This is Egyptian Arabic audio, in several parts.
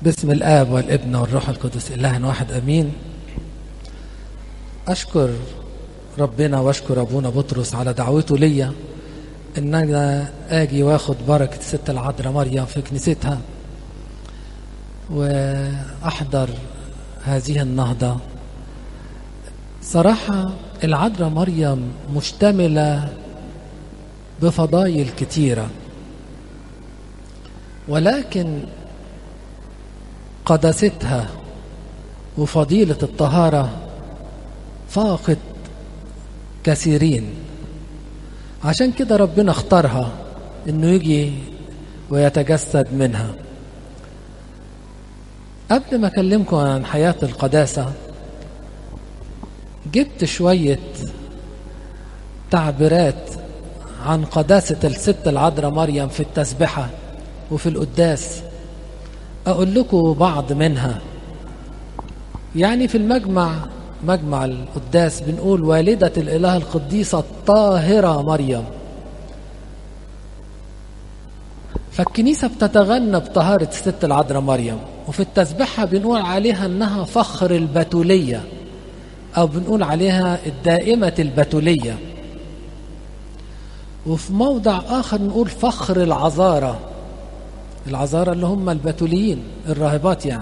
باسم الآب والابن والروح القدس إله واحد أمين أشكر ربنا وأشكر أبونا بطرس على دعوته ليا إن أنا آجي وآخد بركة الست العذراء مريم في كنيستها وأحضر هذه النهضة صراحة العذراء مريم مشتملة بفضائل كتيرة ولكن قداستها وفضيلة الطهارة فاقت كثيرين عشان كده ربنا اختارها انه يجي ويتجسد منها قبل ما اكلمكم عن حياة القداسة جبت شوية تعبيرات عن قداسة الست العذراء مريم في التسبحة وفي القداس أقول لكم بعض منها يعني في المجمع مجمع القداس بنقول والدة الإله القديسة الطاهرة مريم فالكنيسة بتتغنى بطهارة الست العذراء مريم وفي التسبحة بنقول عليها أنها فخر البتولية أو بنقول عليها الدائمة البتولية وفي موضع آخر نقول فخر العذارة العذارى اللي هم البتوليين الراهبات يعني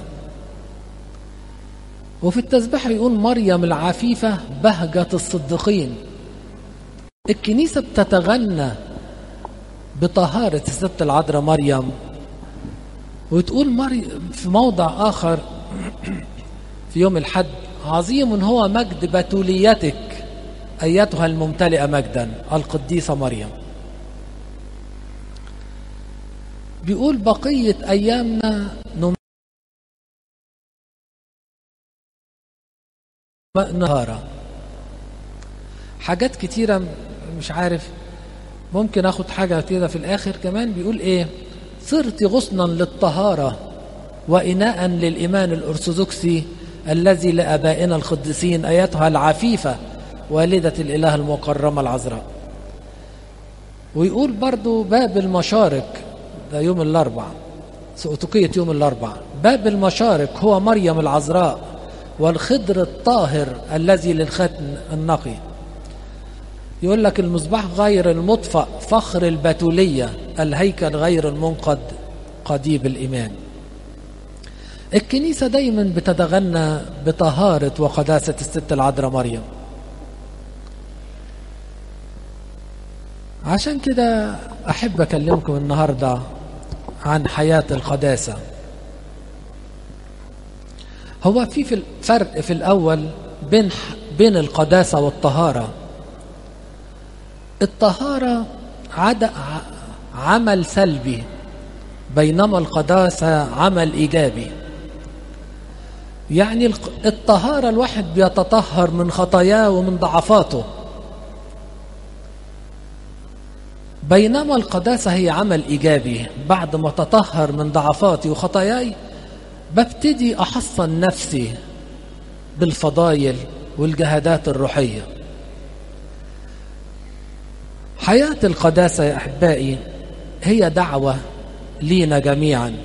وفي التسبيح يقول مريم العفيفة بهجة الصديقين الكنيسة بتتغنى بطهارة الست العذراء مريم وتقول مريم في موضع آخر في يوم الحد عظيم هو مجد بتوليتك أيتها الممتلئة مجدا القديسة مريم بيقول بقية أيامنا نهارا حاجات كتيرة مش عارف ممكن اخد حاجة كده في الاخر كمان بيقول ايه صرت غصنا للطهارة وإناء للإيمان الأرثوذكسي الذي لآبائنا القديسين أيتها العفيفة والدة الإله المكرمة العذراء ويقول برضو باب المشارق ده يوم الأربع سؤتقية يوم الأربع باب المشارق هو مريم العذراء والخضر الطاهر الذي للختم النقي يقول لك المصباح غير المطفأ فخر البتولية الهيكل غير المنقد قضيب الإيمان الكنيسة دايما بتتغنى بطهارة وقداسة الست العذراء مريم عشان كده أحب أكلمكم النهاردة عن حياة القداسة هو في في فرق في الأول بين بين القداسة والطهارة الطهارة عد عمل سلبي بينما القداسة عمل إيجابي يعني الطهارة الواحد بيتطهر من خطاياه ومن ضعفاته بينما القداسة هي عمل إيجابي بعد ما تطهر من ضعفاتي وخطاياي ببتدي أحصن نفسي بالفضايل والجهادات الروحية حياة القداسة يا أحبائي هي دعوة لينا جميعا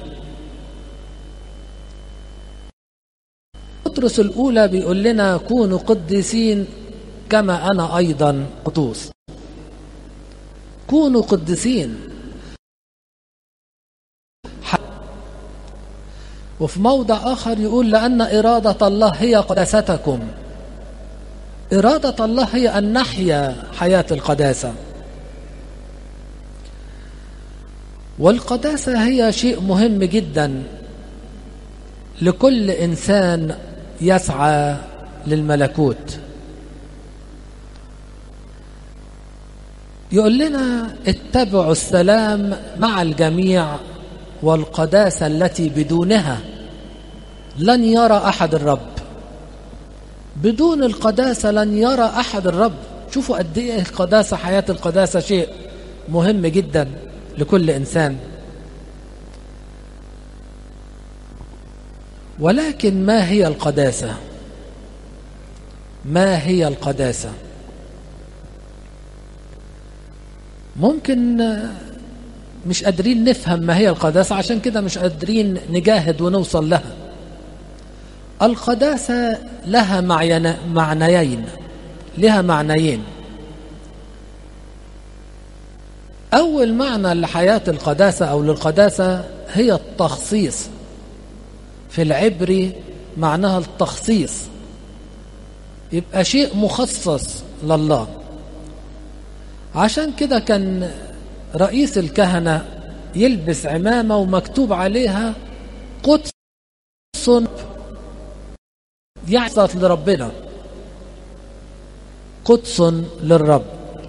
بطرس الأولى بيقول لنا كونوا قديسين كما أنا أيضا قدوس كونوا قديسين وفي موضع آخر يقول لأن إرادة الله هي قداستكم إرادة الله هي أن نحيا حياة القداسة والقداسة هي شيء مهم جدا لكل إنسان يسعى للملكوت يقول لنا اتبعوا السلام مع الجميع والقداسة التي بدونها لن يرى أحد الرب بدون القداسة لن يرى أحد الرب شوفوا قد إيه القداسة حياة القداسة شيء مهم جدا لكل إنسان ولكن ما هي القداسة ما هي القداسة ممكن مش قادرين نفهم ما هي القداسة عشان كده مش قادرين نجاهد ونوصل لها القداسة لها معنيين لها معنيين أول معنى لحياة القداسة أو للقداسة هي التخصيص في العبري معناها التخصيص يبقى شيء مخصص لله عشان كده كان رئيس الكهنة يلبس عمامة ومكتوب عليها قدس يعصت لربنا قدس للرب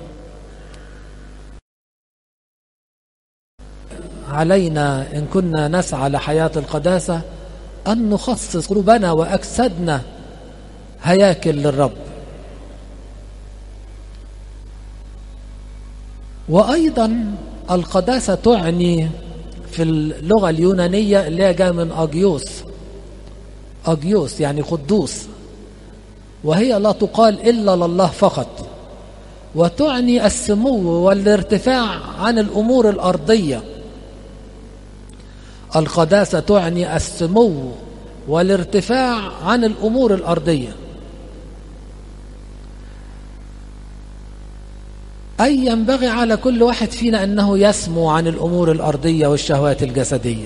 علينا إن كنا نسعى لحياة القداسة أن نخصص قلوبنا وأجسادنا هياكل للرب وأيضا القداسة تعني في اللغة اليونانية اللي هي جاية من أجيوس أجيوس يعني قدوس وهي لا تقال إلا لله فقط وتعني السمو والارتفاع عن الأمور الأرضية القداسة تعني السمو والارتفاع عن الأمور الأرضية أي ينبغي على كل واحد فينا أنه يسمو عن الأمور الأرضية والشهوات الجسدية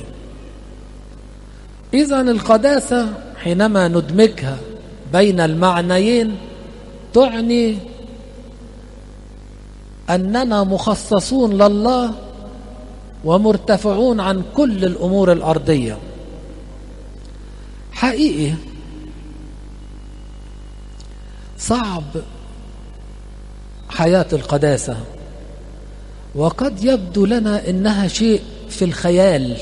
إذا القداسة حينما ندمجها بين المعنيين تعني أننا مخصصون لله ومرتفعون عن كل الأمور الأرضية حقيقي صعب حياة القداسة وقد يبدو لنا إنها شيء في الخيال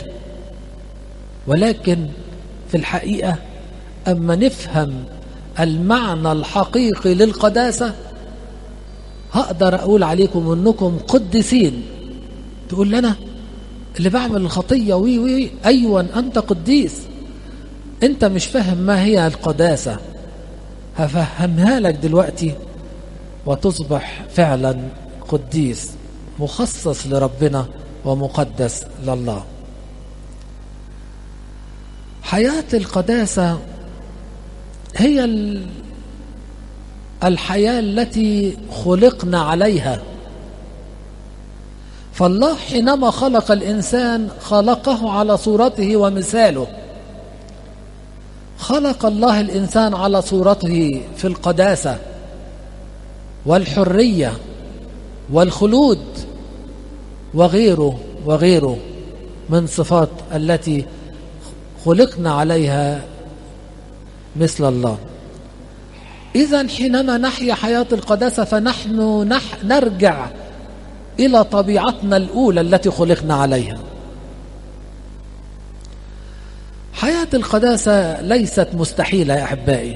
ولكن في الحقيقة أما نفهم المعنى الحقيقي للقداسة هقدر أقول عليكم أنكم قدسين تقول لنا اللي بعمل الخطية وي وي أيوة أنت قديس أنت مش فاهم ما هي القداسة هفهمها لك دلوقتي وتصبح فعلا قديس مخصص لربنا ومقدس لله حياة القداسة هي الحياة التي خلقنا عليها فالله حينما خلق الإنسان خلقه على صورته ومثاله خلق الله الإنسان على صورته في القداسة والحرية والخلود وغيره وغيره من صفات التي خلقنا عليها مثل الله إذا حينما نحيا حياة القداسة فنحن نح نرجع إلى طبيعتنا الأولى التي خلقنا عليها حياة القداسة ليست مستحيلة يا أحبائي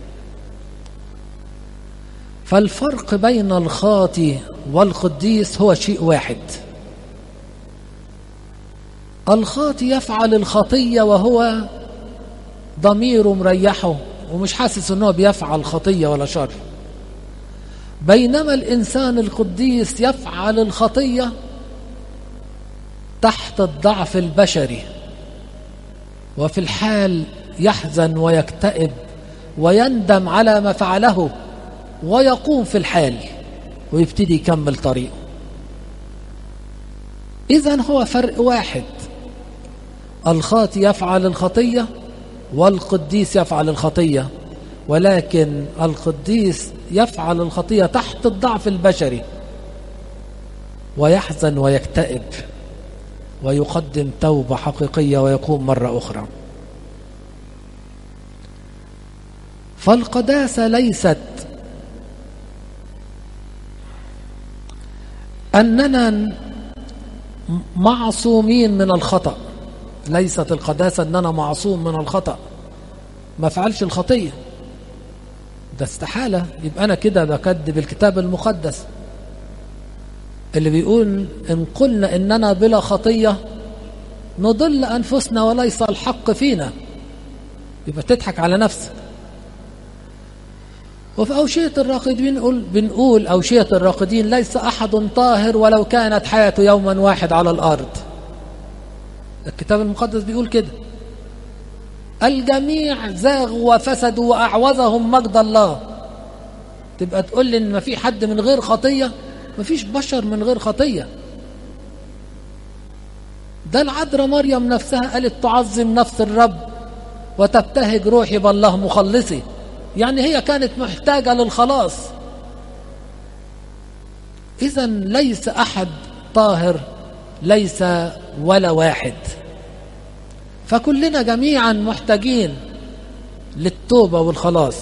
فالفرق بين الخاطي والقديس هو شيء واحد الخاطي يفعل الخطية وهو ضميره مريحه ومش حاسس انه بيفعل خطية ولا شر بينما الإنسان القديس يفعل الخطية تحت الضعف البشري وفي الحال يحزن ويكتئب ويندم على ما فعله ويقوم في الحال ويبتدي يكمل طريقه إذا هو فرق واحد الخاطي يفعل الخطية والقديس يفعل الخطية ولكن القديس يفعل الخطية تحت الضعف البشري ويحزن ويكتئب ويقدم توبة حقيقية ويقوم مرة أخرى فالقداسة ليست أننا معصومين من الخطأ ليست القداسة أننا معصوم من الخطأ ما فعلش الخطية ده استحالة يبقى أنا كده بكذب الكتاب المقدس اللي بيقول إن قلنا إننا بلا خطية نضل أنفسنا وليس الحق فينا يبقى تضحك على نفسك وفي أوشية الراقدين بنقول, بنقول أوشية الراقدين ليس أحد طاهر ولو كانت حياته يوما واحد على الأرض الكتاب المقدس بيقول كده الجميع زاغوا وفسدوا وأعوزهم مجد الله تبقى تقول لي إن ما في حد من غير خطية ما فيش بشر من غير خطية ده العذراء مريم نفسها قالت تعظم نفس الرب وتبتهج روحي بالله مخلصي يعني هي كانت محتاجة للخلاص إذا ليس أحد طاهر ليس ولا واحد فكلنا جميعا محتاجين للتوبة والخلاص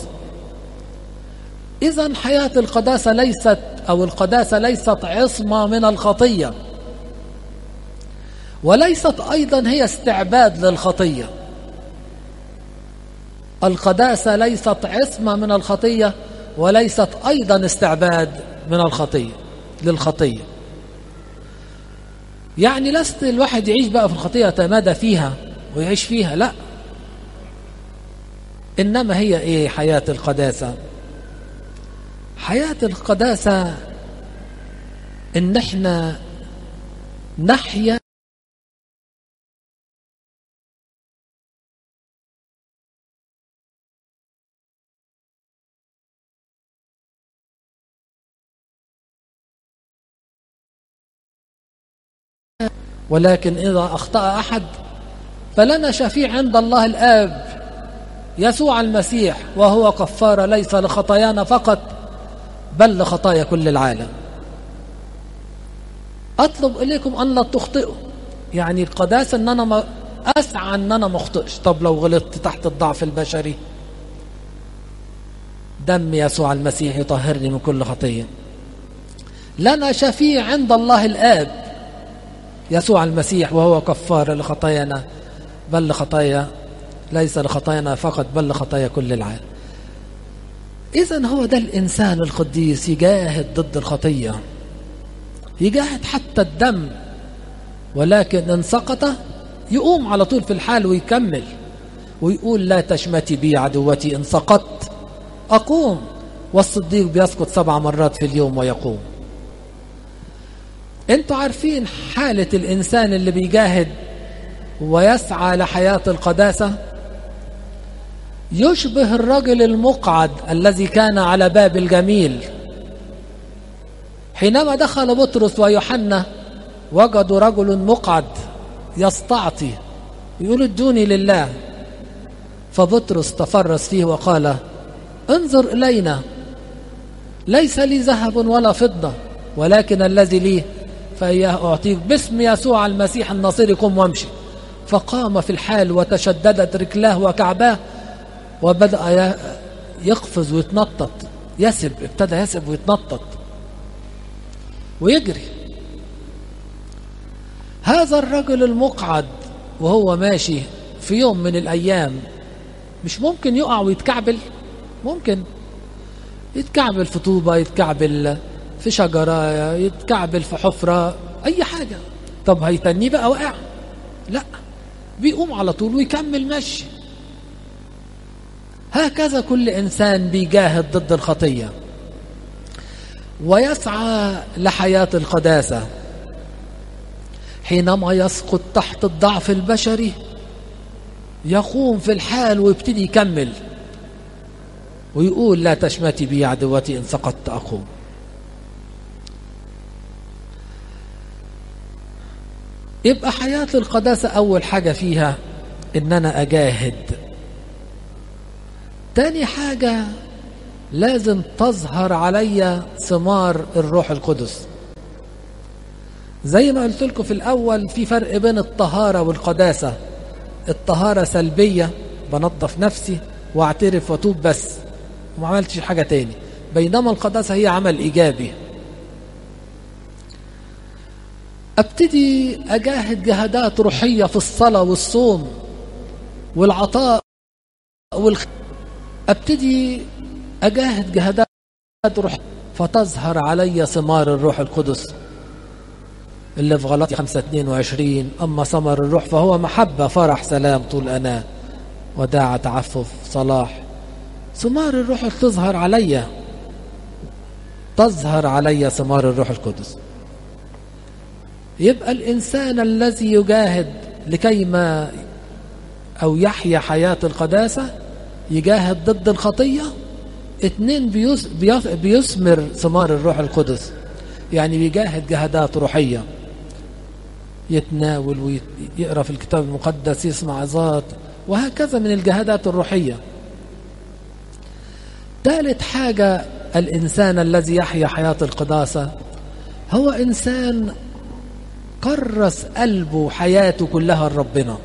إذا حياة القداسة ليست أو القداسة ليست عصمة من الخطية وليست أيضا هي استعباد للخطية القداسة ليست عصمة من الخطية وليست أيضا استعباد من الخطية للخطية يعني لست الواحد يعيش بقى في الخطية يتمادى فيها ويعيش فيها لا إنما هي إيه حياة القداسة حياة القداسة إن إحنا نحيا ولكن إذا أخطأ أحد فلنا شفيع عند الله الآب يسوع المسيح وهو كفارة ليس لخطايانا فقط بل لخطايا كل العالم أطلب إليكم أن لا تخطئوا يعني القداسة أن أنا ما أسعى أن أنا ما أخطئش طب لو غلطت تحت الضعف البشري دم يسوع المسيح يطهرني من كل خطية لنا شفيع عند الله الآب يسوع المسيح وهو كفار لخطايانا بل لخطايا ليس لخطايانا فقط بل لخطايا كل العالم إذا هو ده الإنسان القديس يجاهد ضد الخطية يجاهد حتى الدم ولكن إن سقط يقوم على طول في الحال ويكمل ويقول لا تشمتي بي عدوتي إن سقطت أقوم والصديق بيسقط سبع مرات في اليوم ويقوم انتوا عارفين حالة الإنسان اللي بيجاهد ويسعى لحياة القداسة يشبه الرجل المقعد الذي كان على باب الجميل حينما دخل بطرس ويوحنا وجدوا رجل مقعد يستعطي يقول ادوني لله فبطرس تفرس فيه وقال انظر إلينا ليس لي ذهب ولا فضة ولكن الذي لي فإياه أعطيك باسم يسوع المسيح الناصري قم وامشي فقام في الحال وتشددت رجلاه وكعباه وبدأ يقفز ويتنطط يسب ابتدى يسب ويتنطط ويجري هذا الرجل المقعد وهو ماشي في يوم من الأيام مش ممكن يقع ويتكعبل ممكن يتكعبل في طوبة يتكعبل في شجرة يتكعبل في حفرة أي حاجة طب هيتنيه بقى وقع لا بيقوم على طول ويكمل مشي هكذا كل إنسان بيجاهد ضد الخطية ويسعى لحياة القداسة حينما يسقط تحت الضعف البشري يقوم في الحال ويبتدي يكمل ويقول لا تشمتي بي عدوتي إن سقطت أقوم يبقى حياة القداسة أول حاجة فيها إن أنا أجاهد تاني حاجة لازم تظهر علي ثمار الروح القدس زي ما قلت لكم في الأول في فرق بين الطهارة والقداسة الطهارة سلبية بنظف نفسي واعترف واتوب بس وما عملتش حاجة تاني بينما القداسة هي عمل إيجابي ابتدي اجاهد جهادات روحيه في الصلاه والصوم والعطاء والخ... ابتدي اجاهد جهادات روحيه فتظهر علي ثمار الروح القدس اللي في غلطي 5 22 اما ثمر الروح فهو محبه فرح سلام طول انا وداع تعفف صلاح ثمار الروح تظهر عليا تظهر علي ثمار الروح القدس يبقى الإنسان الذي يجاهد لكي ما أو يحيا حياة القداسة يجاهد ضد الخطية اتنين بيس بيثمر ثمار الروح القدس يعني بيجاهد جهادات روحية يتناول ويقرأ في الكتاب المقدس يسمع عظات وهكذا من الجهادات الروحية ثالث حاجة الإنسان الذي يحيا حياة القداسة هو إنسان كرس قلبه حياته كلها لربنا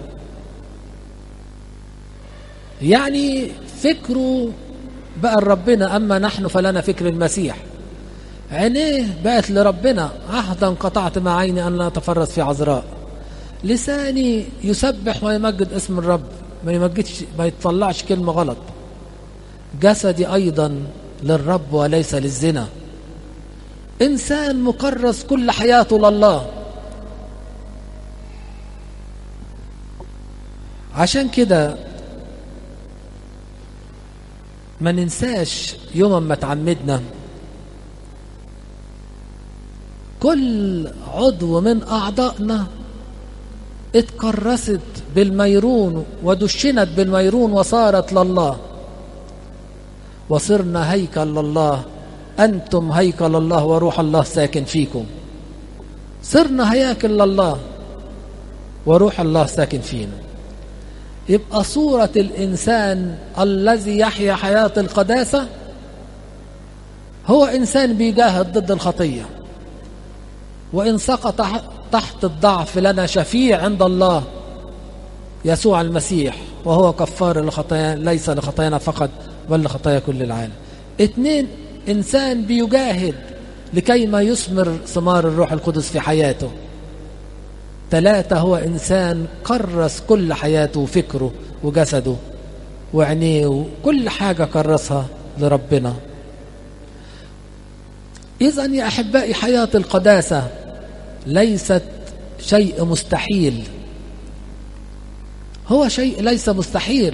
يعني فكره بقى لربنا أما نحن فلنا فكر المسيح عينيه بقت لربنا عهدا قطعت مع عيني أن لا أتفرس في عذراء لساني يسبح ويمجد اسم الرب ما يمجدش ما يطلعش كلمة غلط جسدي أيضا للرب وليس للزنا إنسان مكرس كل حياته لله عشان كده ما ننساش يوم ما تعمدنا كل عضو من أعضائنا اتكرست بالميرون ودشنت بالميرون وصارت لله وصرنا هيكل لله أنتم هيكل الله وروح الله ساكن فيكم صرنا هياكل لله وروح الله ساكن فينا يبقى صورة الإنسان الذي يحيا حياة القداسة هو إنسان بيجاهد ضد الخطية وإن سقط تحت الضعف لنا شفيع عند الله يسوع المسيح وهو كفار لخطايا ليس لخطايانا فقط بل لخطايا كل العالم اثنين إنسان بيجاهد لكي ما يثمر ثمار الروح القدس في حياته ثلاثة هو إنسان كرس كل حياته وفكره وجسده وعينيه وكل حاجة كرسها لربنا إذا يا أحبائي حياة القداسة ليست شيء مستحيل هو شيء ليس مستحيل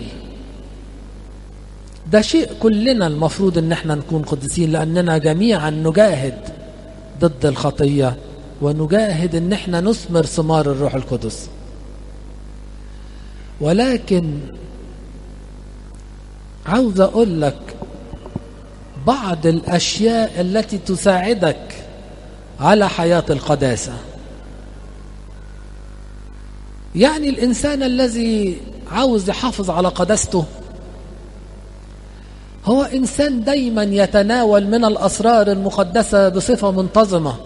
ده شيء كلنا المفروض ان احنا نكون قديسين لاننا جميعا نجاهد ضد الخطيه ونجاهد ان احنا نثمر ثمار الروح القدس ولكن عاوز اقول لك بعض الاشياء التي تساعدك على حياه القداسه يعني الانسان الذي عاوز يحافظ على قداسته هو انسان دايما يتناول من الاسرار المقدسه بصفه منتظمه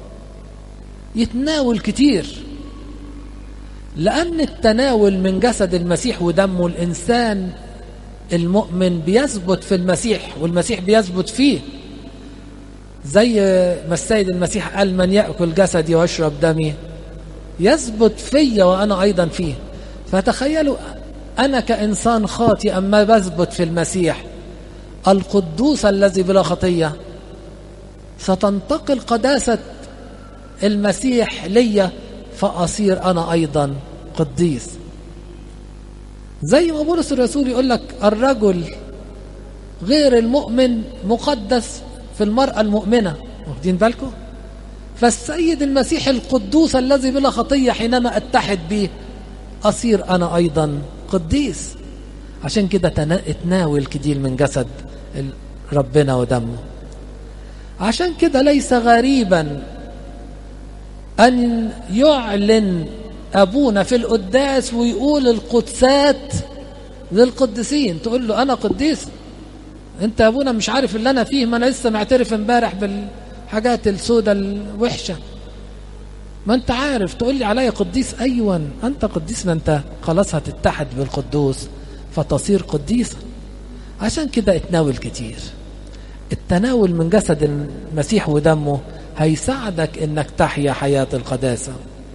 يتناول كتير لأن التناول من جسد المسيح ودمه الإنسان المؤمن بيثبت في المسيح والمسيح بيثبت فيه زي ما السيد المسيح قال من يأكل جسدي ويشرب دمي يثبت فيا وأنا أيضا فيه فتخيلوا أنا كإنسان خاطئ أما بثبت في المسيح القدوس الذي بلا خطية ستنتقل قداسة المسيح ليا فأصير أنا أيضا قديس زي ما بولس الرسول يقول لك الرجل غير المؤمن مقدس في المرأة المؤمنة واخدين بالكم فالسيد المسيح القدوس الذي بلا خطية حينما اتحد به أصير أنا أيضا قديس عشان كده اتناول كتير من جسد ربنا ودمه عشان كده ليس غريبا أن يعلن أبونا في القداس ويقول القدسات للقديسين تقول له أنا قديس أنت يا أبونا مش عارف اللي أنا فيه ما أنا لسه معترف امبارح بالحاجات السودة الوحشة ما أنت عارف تقول لي عليا قديس أيوة أنت قديس ما أنت خلاص هتتحد بالقدوس فتصير قديسا عشان كده اتناول كتير التناول من جسد المسيح ودمه هيساعدك انك تحيا حياة القداسة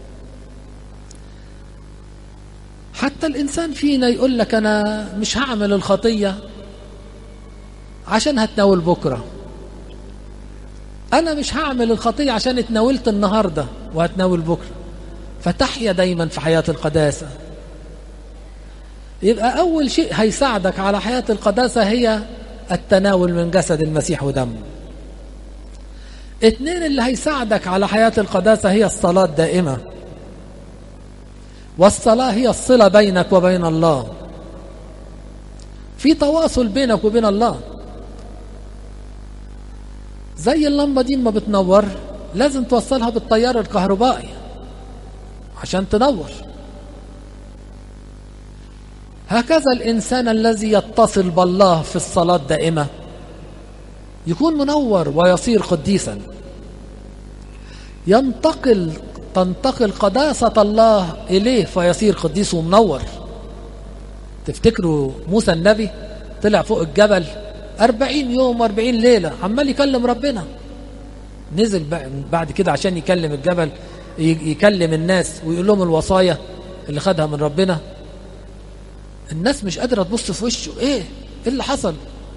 حتى الانسان فينا يقول لك انا مش هعمل الخطية عشان هتناول بكرة انا مش هعمل الخطية عشان اتناولت النهاردة وهتناول بكرة فتحيا دايما في حياة القداسة يبقى اول شيء هيساعدك على حياة القداسة هي التناول من جسد المسيح ودمه اتنين اللي هيساعدك على حياة القداسة هي الصلاة دائمة والصلاة هي الصلة بينك وبين الله في تواصل بينك وبين الله زي اللمبة دي ما بتنور لازم توصلها بالتيار الكهربائي عشان تنور هكذا الإنسان الذي يتصل بالله في الصلاة دائمة يكون منور ويصير قديسا ينتقل تنتقل قداسة الله إليه فيصير قديس ومنور تفتكروا موسى النبي طلع فوق الجبل أربعين يوم وأربعين ليلة عمال يكلم ربنا نزل بعد كده عشان يكلم الجبل يكلم الناس ويقول لهم الوصايا اللي خدها من ربنا الناس مش قادرة تبص في وشه ايه ايه اللي حصل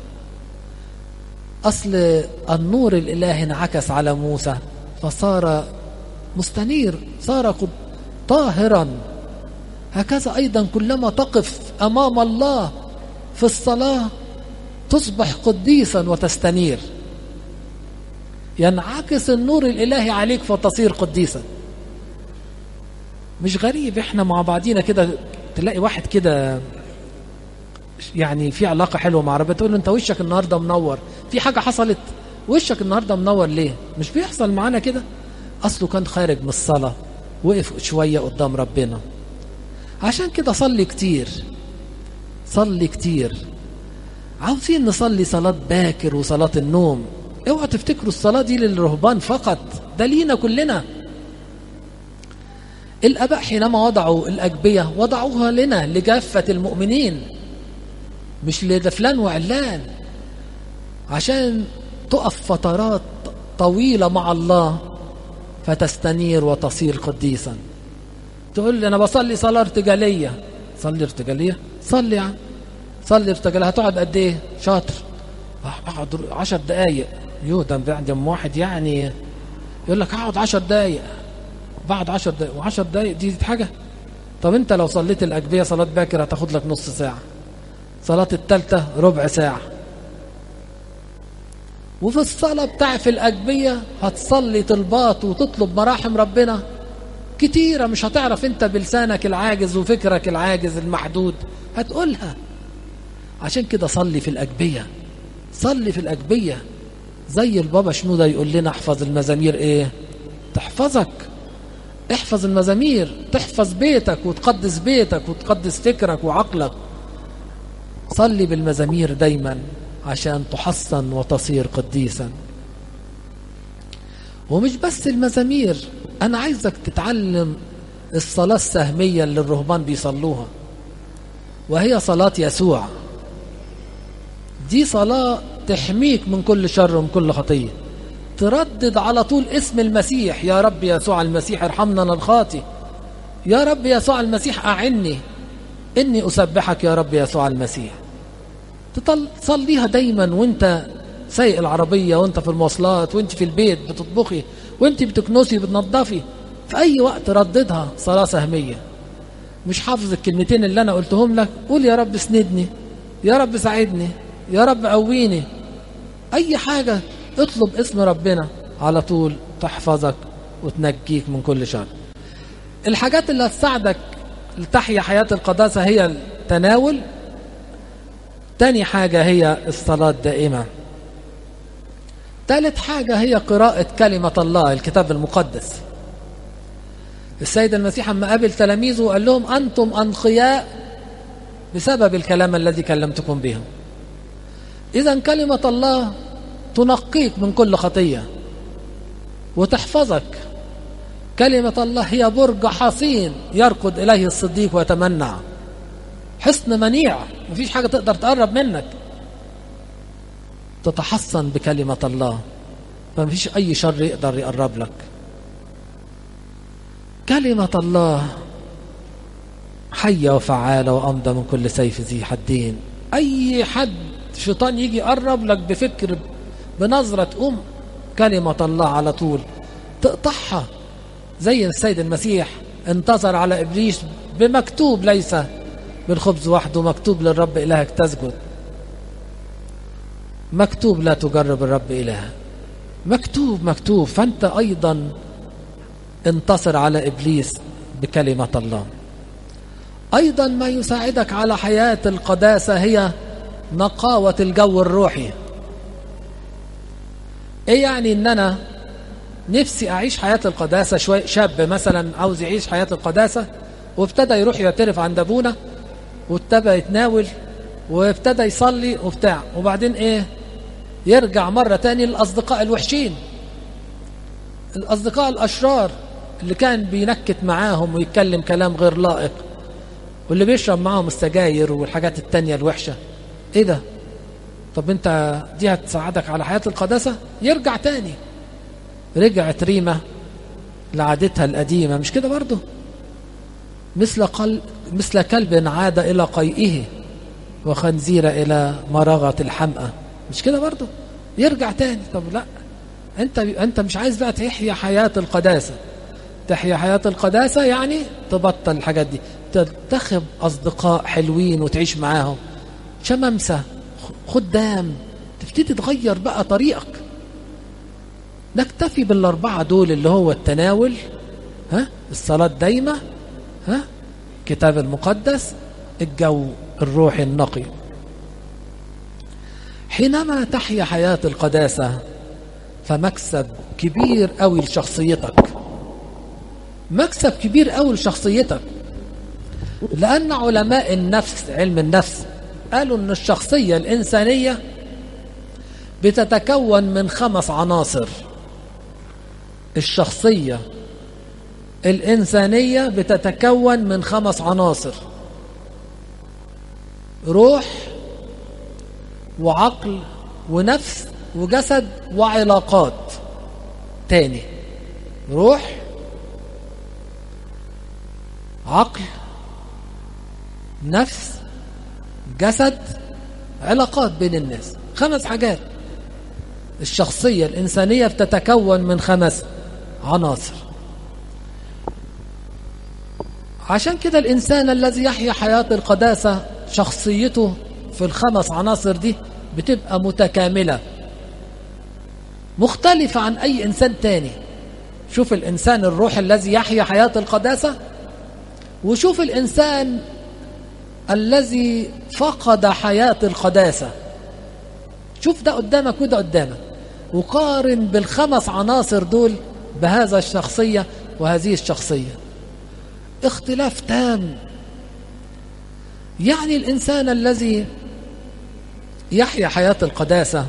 اصل النور الالهي انعكس على موسى فصار مستنير صار طاهرا هكذا ايضا كلما تقف امام الله في الصلاة تصبح قديسا وتستنير ينعكس النور الالهي عليك فتصير قديسا مش غريب احنا مع بعضينا كده تلاقي واحد كده يعني في علاقة حلوة مع ربنا تقول له انت وشك النهاردة منور في حاجة حصلت وشك النهاردة منور ليه مش بيحصل معانا كده اصله كان خارج من الصلاة وقف شوية قدام ربنا عشان كده صلي كتير صلي كتير عاوزين نصلي صلاة باكر وصلاة النوم اوعى تفتكروا الصلاة دي للرهبان فقط ده لينا كلنا الاباء حينما وضعوا الاجبيه وضعوها لنا لجافه المؤمنين مش لفلان وعلان عشان تقف فترات طويله مع الله فتستنير وتصير قديسا تقول لي انا بصلي صلاه ارتجاليه صلي ارتجاليه صلي يعني صلي ارتجاليه هتقعد قد ايه شاطر اقعد 10 دقايق يو ده بعد واحد يعني يقول لك اقعد 10 دقايق بعد 10 دقايق و10 دقايق دي حاجة طب انت لو صليت الأجبية صلاة باكر هتاخد لك نص ساعة صلاة التالتة ربع ساعة وفي الصلاة بتاع في الأجبية هتصلي طلبات وتطلب مراحم ربنا كتيرة مش هتعرف انت بلسانك العاجز وفكرك العاجز المحدود هتقولها عشان كده صلي في الأجبية صلي في الأجبية زي البابا شنودة يقول لنا احفظ المزامير ايه تحفظك احفظ المزامير تحفظ بيتك وتقدس بيتك وتقدس فكرك وعقلك صلي بالمزامير دايما عشان تحصن وتصير قديسا ومش بس المزامير انا عايزك تتعلم الصلاة السهمية اللي الرهبان بيصلوها وهي صلاة يسوع دي صلاة تحميك من كل شر ومن كل خطيه تردد على طول اسم المسيح يا رب يسوع المسيح ارحمنا انا الخاطي يا رب يسوع المسيح أعني إني أسبحك يا رب يسوع المسيح تصليها دايما وانت سايق العربية وانت في المواصلات وانت في البيت بتطبخي وانت بتكنسي بتنظفي في أي وقت رددها صلاة سهمية مش حافظ الكلمتين اللي أنا قلتهم لك قول يا رب اسندني يا رب ساعدني يا رب قويني أي حاجة اطلب اسم ربنا على طول تحفظك وتنجيك من كل شر الحاجات اللي هتساعدك لتحيا حياة القداسة هي التناول تاني حاجة هي الصلاة الدائمة ثالث حاجة هي قراءة كلمة الله الكتاب المقدس السيد المسيح لما قابل تلاميذه قال لهم أنتم أنقياء بسبب الكلام الذي كلمتكم به إذا كلمة الله تنقيك من كل خطية وتحفظك كلمة الله هي برج حصين يركض إليه الصديق ويتمنع حصن منيع مفيش حاجة تقدر تقرب منك تتحصن بكلمة الله فمفيش أي شر يقدر يقرب لك كلمة الله حية وفعالة وأمضى من كل سيف ذي حدين أي حد شيطان يجي يقرب لك بفكر بنظرة تقوم كلمة الله على طول تقطعها زي السيد المسيح انتصر على إبليس بمكتوب ليس بالخبز وحده مكتوب للرب إلهك تسجد مكتوب لا تجرب الرب إلها مكتوب مكتوب فأنت أيضا انتصر على إبليس بكلمة الله أيضا ما يساعدك على حياة القداسة هي نقاوة الجو الروحي إيه يعني إن أنا نفسي أعيش حياة القداسة شوي شاب مثلا عاوز يعيش حياة القداسة وابتدى يروح يعترف عند أبونا وابتدى يتناول وابتدى يصلي وبتاع وبعدين إيه يرجع مرة تاني للأصدقاء الوحشين الأصدقاء الأشرار اللي كان بينكت معاهم ويتكلم كلام غير لائق واللي بيشرب معاهم السجاير والحاجات التانية الوحشة ايه ده طب انت دي هتساعدك على حياة القداسة يرجع تاني رجعت ريمة لعادتها القديمة مش كده برضه مثل, قل... مثل كلب عاد إلى قيئه وخنزير إلى مرغة الحمأة مش كده برضه يرجع تاني طب لا انت انت مش عايز بقى تحيا حياة القداسة تحيا حياة القداسة يعني تبطل الحاجات دي تنتخب أصدقاء حلوين وتعيش معاهم شمامسة خدام تبتدي تغير بقى طريقك نكتفي بالأربعة دول اللي هو التناول ها الصلاة دايمة ها كتاب المقدس الجو الروحي النقي حينما تحيا حياة القداسة فمكسب كبير قوي لشخصيتك مكسب كبير قوي لشخصيتك لأن علماء النفس علم النفس قالوا أن الشخصية الإنسانية بتتكون من خمس عناصر الشخصية الإنسانية بتتكون من خمس عناصر روح وعقل ونفس وجسد وعلاقات تاني روح عقل نفس جسد علاقات بين الناس خمس حاجات الشخصية الإنسانية بتتكون من خمس عناصر عشان كده الإنسان الذي يحيا حياة القداسة شخصيته في الخمس عناصر دي بتبقى متكاملة مختلفة عن أي إنسان تاني شوف الإنسان الروح الذي يحيا حياة القداسة وشوف الإنسان الذي فقد حياة القداسة شوف ده قدامك وده قدامك وقارن بالخمس عناصر دول بهذا الشخصية وهذه الشخصية اختلاف تام يعني الإنسان الذي يحيا حياة القداسة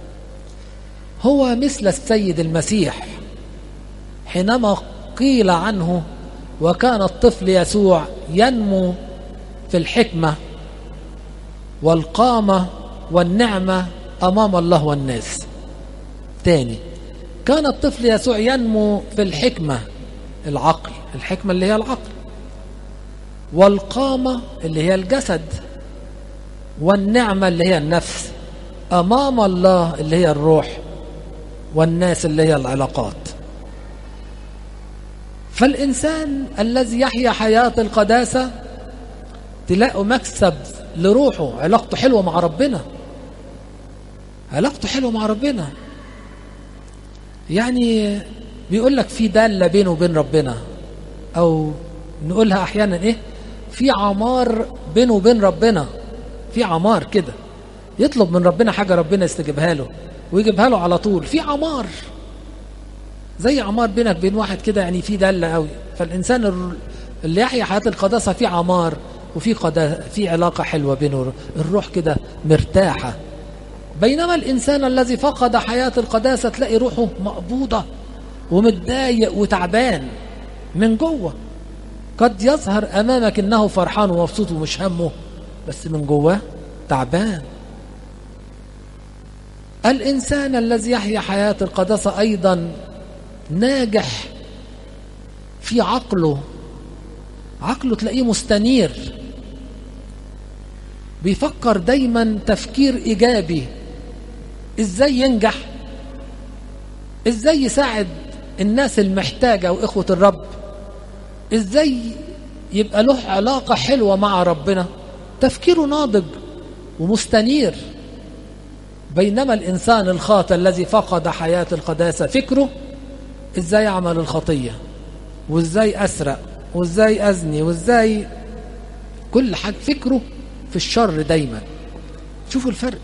هو مثل السيد المسيح حينما قيل عنه وكان الطفل يسوع ينمو في الحكمة والقامة والنعمة أمام الله والناس تاني كان الطفل يسوع ينمو في الحكمة العقل الحكمة اللي هي العقل والقامة اللي هي الجسد والنعمة اللي هي النفس أمام الله اللي هي الروح والناس اللي هي العلاقات فالإنسان الذي يحيا حياة القداسة تلاقوا مكسب لروحه علاقته حلوة مع ربنا علاقته حلوة مع ربنا يعني بيقول لك في دالة بينه وبين ربنا أو نقولها أحيانا إيه في عمار بينه وبين ربنا في عمار كده يطلب من ربنا حاجة ربنا يستجيبها له ويجيبها له على طول في عمار زي عمار بينك بين واحد كده يعني في دالة قوي فالإنسان اللي يحيا حياة القداسة في عمار وفي قدا في علاقة حلوة بينه الروح كده مرتاحة بينما الإنسان الذي فقد حياة القداسة تلاقي روحه مقبوضة ومتضايق وتعبان من جوه قد يظهر أمامك إنه فرحان ومبسوط ومش همه بس من جواه تعبان الإنسان الذي يحيا حياة القداسة أيضا ناجح في عقله عقله تلاقيه مستنير بيفكر دايما تفكير إيجابي إزاي ينجح إزاي يساعد الناس المحتاجة وإخوة الرب إزاي يبقى له علاقة حلوة مع ربنا تفكيره ناضج ومستنير بينما الإنسان الخاطئ الذي فقد حياة القداسة فكره إزاي يعمل الخطية وإزاي أسرق وإزاي أزني وإزاي كل حاجة فكره في الشر دايما شوفوا الفرق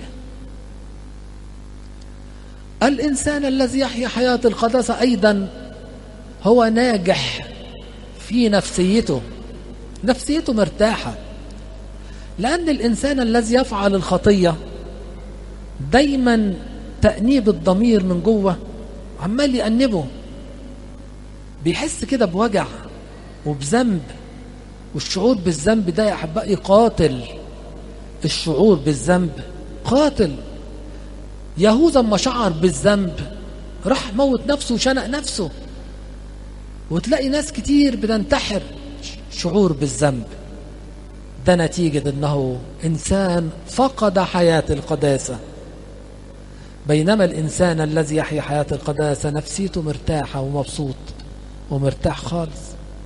الإنسان الذي يحيا حياة القداسة أيضا هو ناجح في نفسيته نفسيته مرتاحة لأن الإنسان الذي يفعل الخطية دايما تأنيب الضمير من جوه عمال يأنبه بيحس كده بوجع وبذنب والشعور بالذنب ده يا أحبائي قاتل الشعور بالذنب قاتل يهوذا ما شعر بالذنب راح موت نفسه وشنق نفسه وتلاقي ناس كتير بتنتحر شعور بالذنب ده نتيجة انه انسان فقد حياة القداسة بينما الانسان الذي يحيا حياة القداسة نفسيته مرتاحة ومبسوط ومرتاح خالص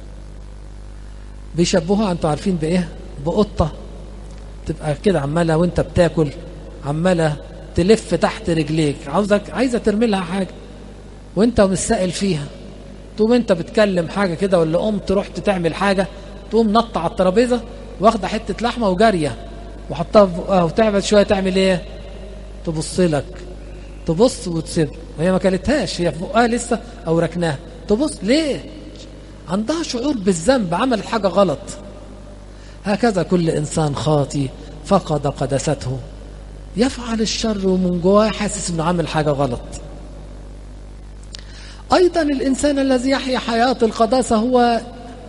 بيشبهوها انتوا عارفين بايه بقطة تبقى كده عمالة وانت بتاكل عمالة تلف تحت رجليك عاوزك عايزة ترمي لها حاجة وانت مش سائل فيها تقوم انت بتكلم حاجة كده ولا قمت رحت تعمل حاجة تقوم نط على الترابيزة واخدة حتة لحمة وجارية وحطها في بقها وتعمل شوية تعمل ايه تبص لك تبص وتسيب وهي ما كلتهاش هي في بقها لسه او ركناها تبص ليه عندها شعور بالذنب عملت حاجة غلط هكذا كل إنسان خاطي فقد قدسته يفعل الشر ومن جواه حاسس انه عامل حاجة غلط أيضا الإنسان الذي يحيا حياة القداسة هو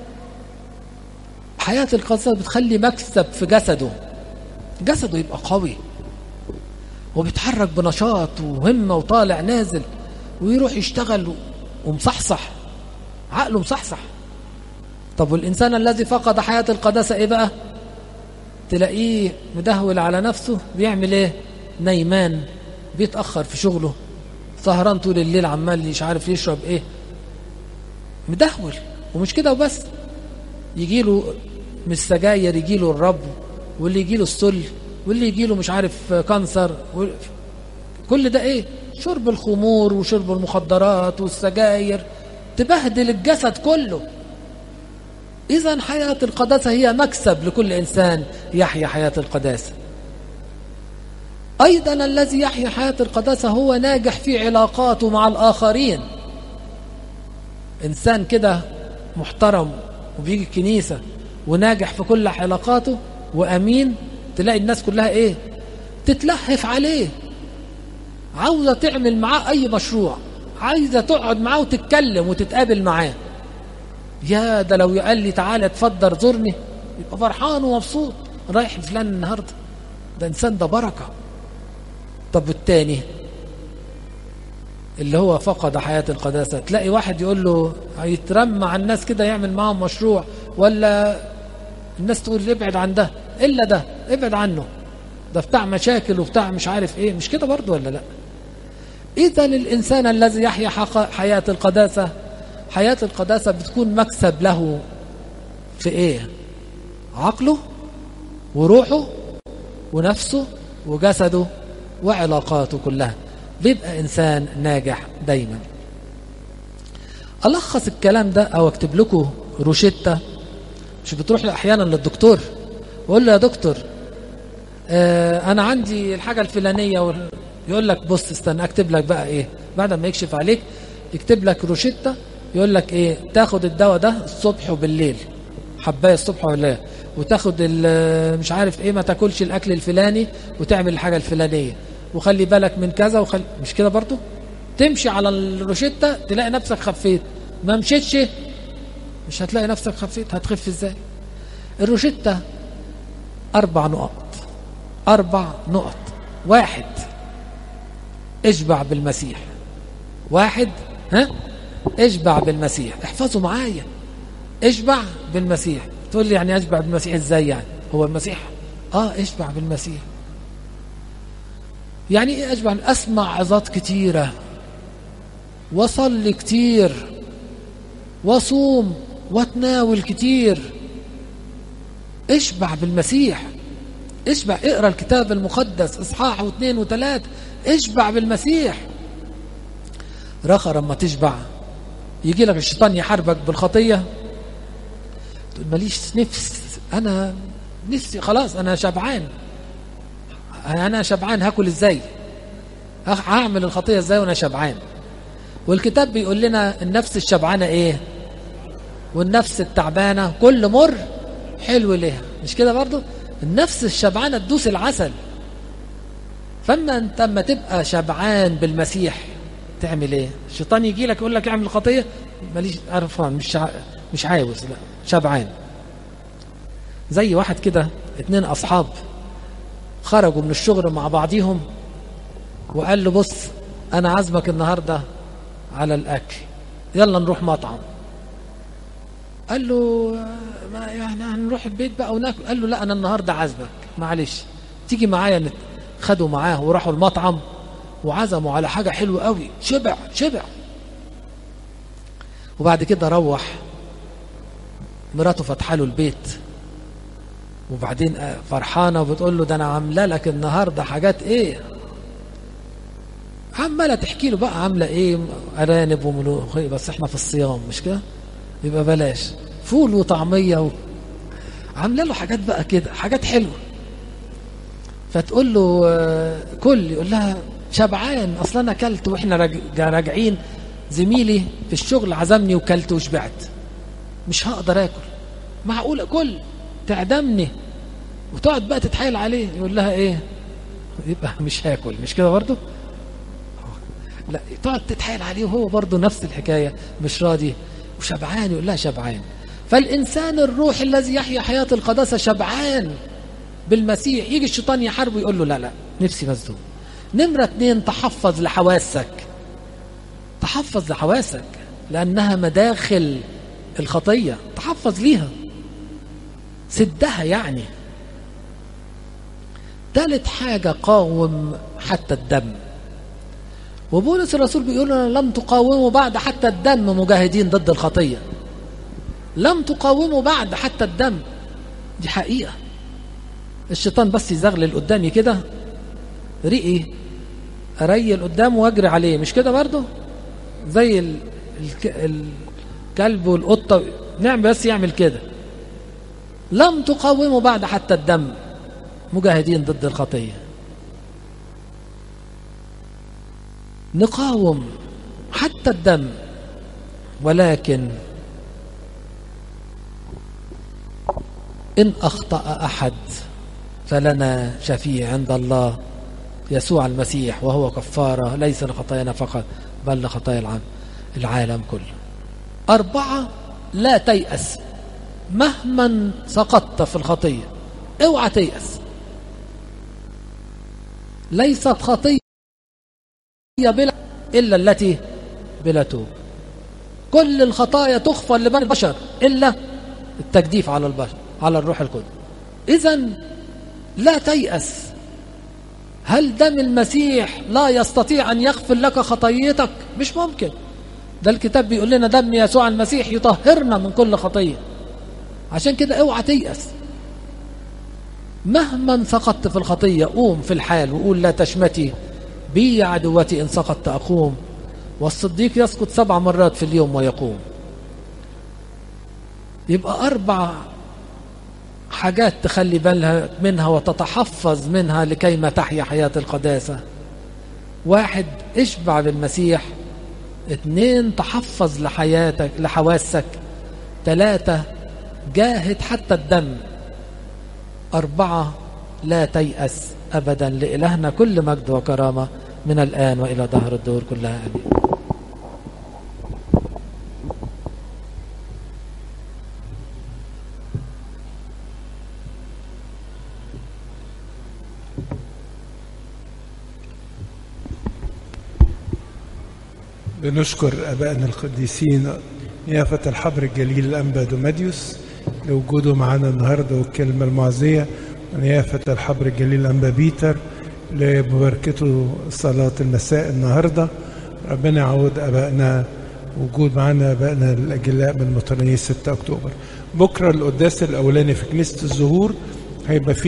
حياة القداسة بتخلي مكسب في جسده جسده يبقى قوي وبيتحرك بنشاط وهمة وطالع نازل ويروح يشتغل ومصحصح عقله مصحصح طب والإنسان الذي فقد حياة القداسة إيه بقى تلاقيه مدهول على نفسه بيعمل إيه نيمان بيتأخر في شغله سهران طول الليل عمال مش عارف يشرب إيه مدهول ومش كده وبس يجي له من السجاير يجي له الرب واللي يجي له السل واللي يجي له مش عارف كانسر كل ده ايه شرب الخمور وشرب المخدرات والسجاير تبهدل الجسد كله إذا حياة القداسة هي مكسب لكل إنسان يحيا حياة القداسة أيضا الذي يحيا حياة القداسة هو ناجح في علاقاته مع الآخرين إنسان كده محترم وبيجي الكنيسة وناجح في كل علاقاته وأمين تلاقي الناس كلها إيه تتلهف عليه عاوزة تعمل معاه أي مشروع عايزة تقعد معاه وتتكلم وتتقابل معاه يا ده لو قال لي تعالى اتفضل زورني يبقى فرحان ومبسوط رايح فلان النهارده ده انسان ده بركه طب والتاني اللي هو فقد حياة القداسة تلاقي واحد يقول له هيترمى على الناس كده يعمل معاهم مشروع ولا الناس تقول ابعد عن ده إلا ده ابعد عنه ده بتاع مشاكل وبتاع مش عارف ايه مش كده برضه ولا لا إذا الإنسان الذي يحيا حياة القداسة حياة القداسة بتكون مكسب له في ايه عقله وروحه ونفسه وجسده وعلاقاته كلها بيبقى إنسان ناجح دايما ألخص الكلام ده أو أكتب لكم روشتة مش بتروح أحيانا للدكتور وقول له يا دكتور آه أنا عندي الحاجة الفلانية يقول لك بص استنى أكتب لك بقى إيه بعد ما يكشف عليك يكتب لك روشتة يقول لك إيه تاخد الدواء ده الصبح وبالليل حباية الصبح وبالليل وتاخد مش عارف ايه ما تاكلش الاكل الفلاني وتعمل الحاجة الفلانية وخلي بالك من كذا وخلي مش كده برضو تمشي على الروشتة تلاقي نفسك خفيت ما مشيتش مش هتلاقي نفسك خفيت هتخف ازاي الروشتة اربع نقط اربع نقط واحد اشبع بالمسيح واحد ها اشبع بالمسيح احفظوا معايا اشبع بالمسيح تقول لي يعني اشبع بالمسيح ازاي يعني هو المسيح اه اشبع بالمسيح يعني ايه اشبع اسمع عظات كتيرة وصلي كتير وصوم واتناول كتير اشبع بالمسيح اشبع اقرا الكتاب المقدس اصحاح واثنين وثلاث اشبع بالمسيح رخى لما تشبع يجي لك الشيطان يحاربك بالخطية تقول ماليش نفس أنا نفسي خلاص أنا شبعان أنا شبعان هاكل إزاي هعمل الخطية إزاي وأنا شبعان والكتاب بيقول لنا النفس الشبعانة إيه والنفس التعبانة كل مر حلو ليها مش كده برضو النفس الشبعانة تدوس العسل فاما انت اما تبقى شبعان بالمسيح تعمل ايه الشيطان يجي لك يقول لك اعمل الخطيه ماليش عرفان مش ع... مش عاوز لا شبعان زي واحد كده اتنين اصحاب خرجوا من الشغل مع بعضيهم وقال له بص انا عازمك النهارده على الاكل يلا نروح مطعم قال له ما يعني هنروح البيت بقى وناكل قال له لا انا النهارده عازمك معلش تيجي معايا نت... خدوا معاه وراحوا المطعم وعزموا على حاجة حلوة قوي شبع شبع وبعد كده روح مراته فاتحه له البيت وبعدين فرحانة وبتقول له ده أنا عاملة لك النهاردة حاجات إيه عمالة تحكي له بقى عاملة إيه أرانب وملوخية بس إحنا في الصيام مش كده يبقى بلاش فول وطعمية و... عاملة له حاجات بقى كده حاجات حلوة فتقول له كل يقول لها شبعان اصلا انا اكلت واحنا راجعين زميلي في الشغل عزمني وكلت وشبعت مش هقدر اكل معقول كل تعدمني وتقعد بقى تتحايل عليه يقول لها ايه يبقى مش هاكل مش كده برضه لا تقعد تتحايل عليه وهو برضه نفس الحكايه مش راضي وشبعان يقول لها شبعان فالانسان الروح الذي يحيا حياه القداسه شبعان بالمسيح يجي الشيطان يحاربه يقول له لا لا نفسي مسدود نمرة اتنين تحفظ لحواسك تحفظ لحواسك لأنها مداخل الخطية تحفظ ليها سدها يعني ثالث حاجة قاوم حتى الدم وبولس الرسول بيقول لنا لم تقاوموا بعد حتى الدم مجاهدين ضد الخطية لم تقاوموا بعد حتى الدم دي حقيقة الشيطان بس يزغلل قدامي كده ريقي اريل قدامه واجري عليه مش كده برضه زي ال... ال... الكلب والقطه نعم بس يعمل كده لم تقاوموا بعد حتى الدم مجاهدين ضد الخطيه نقاوم حتى الدم ولكن ان اخطا احد فلنا شفيع عند الله يسوع المسيح وهو كفارة ليس لخطايانا فقط بل لخطايا العالم كله أربعة لا تيأس مهما سقطت في الخطية اوعى تيأس ليست خطية بلا إلا التي بلا توب كل الخطايا تغفر لبني البشر إلا التجديف على البشر على الروح القدس إذا لا تيأس هل دم المسيح لا يستطيع أن يغفر لك خطيتك مش ممكن ده الكتاب بيقول لنا دم يسوع المسيح يطهرنا من كل خطية عشان كده اوعى تيأس مهما سقطت في الخطية قوم في الحال وقول لا تشمتي بي يا عدوتي إن سقطت أقوم والصديق يسقط سبع مرات في اليوم ويقوم يبقى أربع حاجات تخلي بالها منها وتتحفظ منها لكي ما تحيا حياة القداسة واحد اشبع بالمسيح اثنين تحفظ لحياتك لحواسك ثلاثة جاهد حتى الدم أربعة لا تيأس أبدا لإلهنا كل مجد وكرامة من الآن وإلى ظهر الدور كلها آمين بنشكر أبائنا القديسين يافة الحبر الجليل الأنبا دوماديوس لوجوده معنا النهارده والكلمة المعزية يافة الحبر الجليل الأنبا بيتر لمباركته صلاة المساء النهارده ربنا يعود أبائنا وجود معنا أبائنا الأجلاء من مطرانية 6 أكتوبر بكرة القداس الأولاني في كنيسة الزهور هيبقى فيه